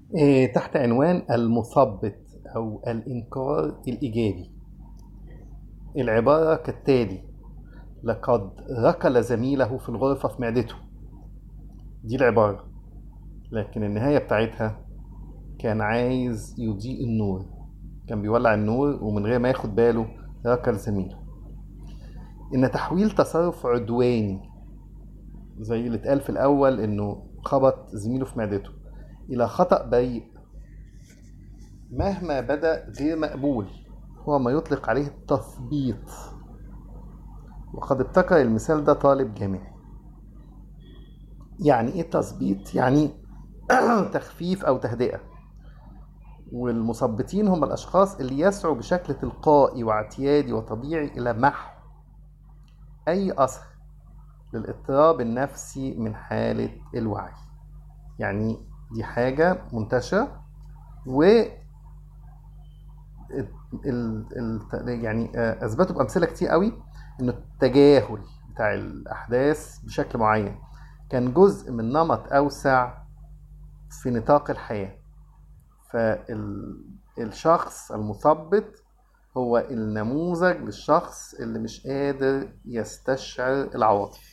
إيه، تحت عنوان المثبط أو الإنكار الإيجابي العبارة كالتالي لقد ركل زميله في الغرفة في معدته دي العبارة لكن النهاية بتاعتها كان عايز يضيء النور كان بيولع النور ومن غير ما ياخد باله ركل زميله إن تحويل تصرف عدواني زي اللي اتقال في الأول إنه خبط زميله في معدته إلى خطأ بريء مهما بدأ غير مقبول هو ما يطلق عليه التثبيط وقد ابتكر المثال ده طالب جامعي يعني ايه تثبيط يعني تخفيف او تهدئه والمثبطين هم الاشخاص اللي يسعوا بشكل تلقائي واعتيادي وطبيعي الى محو اي اثر للاضطراب النفسي من حاله الوعي يعني دي حاجه منتشره و ال... ال... يعني آه، اثبتوا بامثله كتير قوي ان التجاهل بتاع الاحداث بشكل معين كان جزء من نمط اوسع في نطاق الحياه فالشخص المثبط هو النموذج للشخص اللي مش قادر يستشعر العواطف